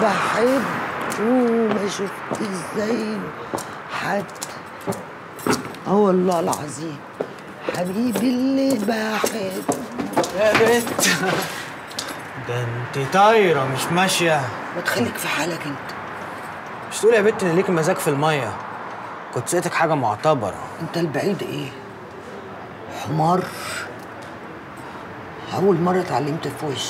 بحبه ما شفت ازاي حد اه والله العظيم حبيبي اللي بحبه يا بنت ده انت طايرة مش ماشية ما تخليك في حالك انت مش تقولي يا بنت ان ليك مزاج في المية كنت سقيتك حاجة معتبرة انت البعيد ايه حمار اول مره اتعلمت في وش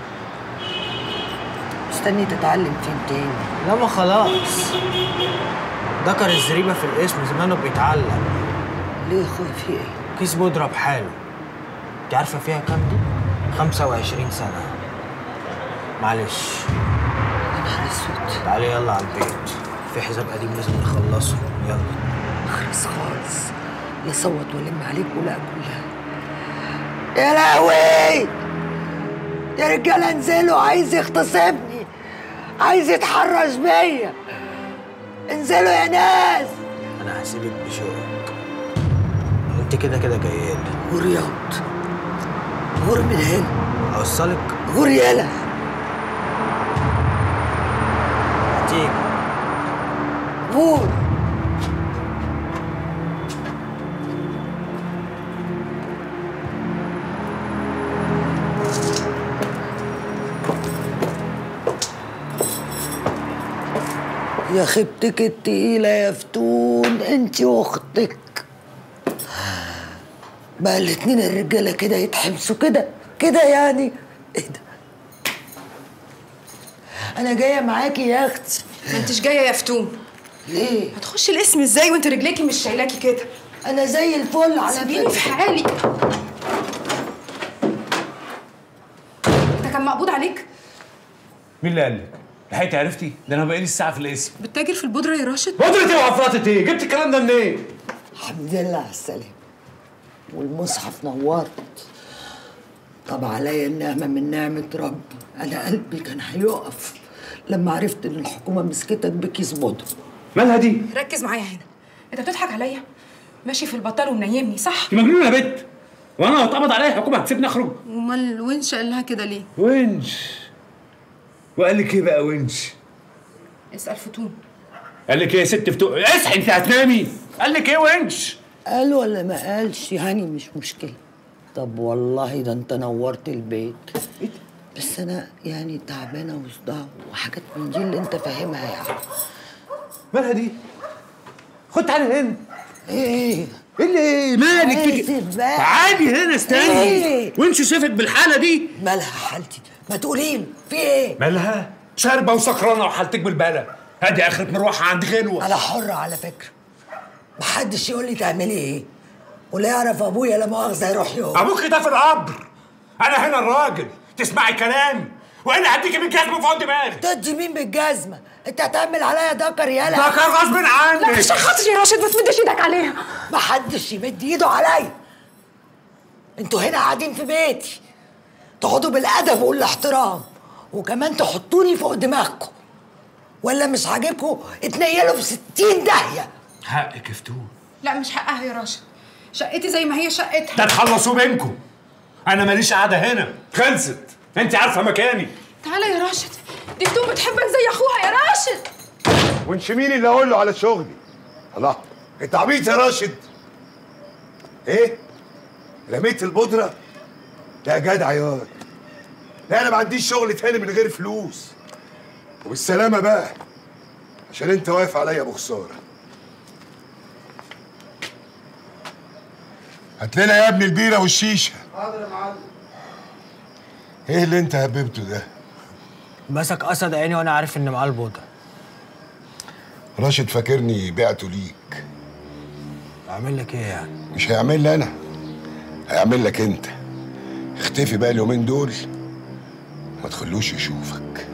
مستني تتعلم فين تاني لا ما خلاص ذكر الزريبة في الاسم زمانه بيتعلم ليه يا اخويا في ايه كيس بودرة بحاله انت عارفة فيها كام دي؟ 25 سنة معلش يا نهار اسود تعالي يلا على البيت في حساب قديم لازم نخلصه يلا خلص خالص لا صوت والم عليك ولا كلها يا لهوي يا رجاله انزلوا عايز يغتصبني عايز يتحرش بيا انزلوا يا ناس انا هسيبك بشوقك انت كده كده جايه لي ورياض غور من هنا اوصلك غور يالا هتيجي غور يا خيبتك التقيلة يا فتون انت واختك بقى الاتنين الرجالة كده يتحبسوا كده كده يعني ايه ده انا جاية معاكي يا اختي ما انتش جايه يا فتون ليه هتخشي الاسم ازاي وانت رجليكي مش شايلاكي كده انا زي الفل على سيبيني في فكرة حالي انت كان مقبوض عليك مين اللي قال لك؟ لحقتي عرفتي؟ ده انا بقالي الساعه في الاسم بتتاجر في البودره يا راشد قدرة ايه وعفرطة ايه؟ جبت الكلام ده منين؟ الحمد لله على السلامة والمصحف نورت طب عليا النعمة من نعمة ربي أنا قلبي كان هيقف لما عرفت إن الحكومة مسكتك بكيس بودرة مالها دي؟ ركز معايا هنا انت بتضحك عليا ماشي في البطال ومنيمني صح انت مجنونه يا بت؟ وانا لو اتقبض عليا الحكومه هتسيبني اخرج؟ امال وينش قال لها كده ليه ونش وقال لك ايه بقى ونش؟ اسال فتون قال لك ايه يا ست فتوق اصحي انت هتنامي قال لك ايه ونش؟ قال ولا ما قالش يعني مش مشكلة طب والله ده انت نورت البيت بس انا يعني تعبانة وصداع وحاجات من دي اللي انت فاهمها يعني مالها دي؟ خد تعالي هنا ايه ايه اللي ايه؟ مالك عايز كده؟ بقى. تعالي هنا استني إيه؟ ونش شافك بالحاله دي مالها حالتي ما تقوليلي في ايه مالها؟ شاربه وسكرانه وحالتك بالبلا ادي اخرة مروحه عند غنوه انا حرة على فكرة محدش يقول لي تعملي ايه ولا يعرف ابويا لا مؤاخذة يروح يوم ابوك ده في القبر انا هنا الراجل تسمعي كلامي وانا هديكي بالجزمه فوق دماغي تدي مين بالجزمة انت هتعمل عليا دكر يالا ده كان غصب عنك لا عشان خاطري يا راشد ما تمدش ايدك عليها محدش يمد ايده عليا انتوا هنا قاعدين في بيتي تقعدوا بالادب والاحترام وكمان تحطوني فوق دماغكم ولا مش عاجبكم اتنيلوا في ستين داهية حقك يا فتون لا مش حقها يا راشد شقتي زي ما هي شقتها ده تخلصوا بينكم انا ماليش قاعده هنا خلصت انت عارفه مكاني تعالى يا راشد دي فتون بتحبك زي اخوها يا راشد وانش مين اللي اقول له على شغلي الله انت عبيط يا راشد ايه رميت البودره لا يا جدع ياض لا انا ما عنديش شغل تاني من غير فلوس وبالسلامه بقى عشان انت واقف عليا بخساره هات لنا يا ابني البيره والشيشه حاضر يا معلم ايه اللي انت هببته ده مسك اسد عيني وانا عارف ان معاه البودره راشد فاكرني بعته ليك اعمل لك ايه يعني مش هيعمل لي انا هيعمل لك انت اختفي بقى اليومين دول ما تخلوش يشوفك